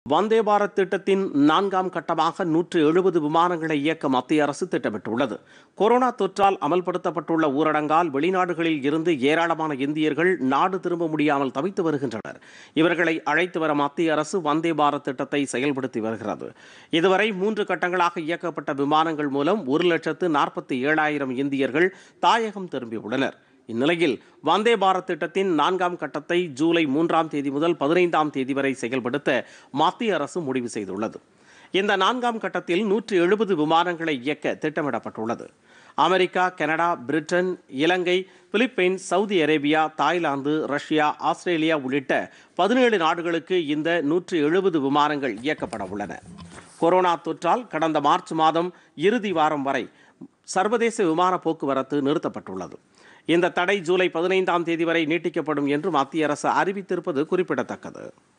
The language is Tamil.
வந்தே பாரத் திட்டத்தின் நான்காம் கட்டமாக நூற்று எழுபது விமானங்களை இயக்க மத்திய அரசு திட்டமிட்டுள்ளது கொரோனா தொற்றால் அமல்படுத்தப்பட்டுள்ள ஊரடங்கால் வெளிநாடுகளில் இருந்து ஏராளமான இந்தியர்கள் நாடு திரும்ப முடியாமல் தவித்து வருகின்றனர் இவர்களை அழைத்து வர மத்திய அரசு வந்தே பாரத் திட்டத்தை செயல்படுத்தி வருகிறது இதுவரை மூன்று கட்டங்களாக இயக்கப்பட்ட விமானங்கள் மூலம் ஒரு லட்சத்து நாற்பத்தி ஏழாயிரம் இந்தியர்கள் தாயகம் திரும்பியுள்ளனர் இந்நிலையில் வந்தே பாரத் திட்டத்தின் நான்காம் கட்டத்தை ஜூலை மூன்றாம் தேதி முதல் பதினைந்தாம் தேதி வரை செயல்படுத்த மத்திய அரசு முடிவு செய்துள்ளது இந்த நான்காம் கட்டத்தில் நூற்று எழுபது விமானங்களை இயக்க திட்டமிடப்பட்டுள்ளது America Canada Britain Ilangai Philippines Saudi Arabia Thailand Russia Australia உள்ளிட்ட பதினேழு நாடுகளுக்கு இந்த நூற்று எழுபது விமானங்கள் இயக்கப்பட உள்ளன கொரோனா தொற்றால் கடந்த மார்ச் மாதம் இறுதி வாரம் வரை சர்வதேச விமான போக்குவரத்து நிறுத்தப்பட்டுள்ளது இந்த தடை ஜூலை பதினைந்தாம் தேதி வரை நீட்டிக்கப்படும் என்று மத்திய அரசு அறிவித்திருப்பது குறிப்பிடத்தக்கது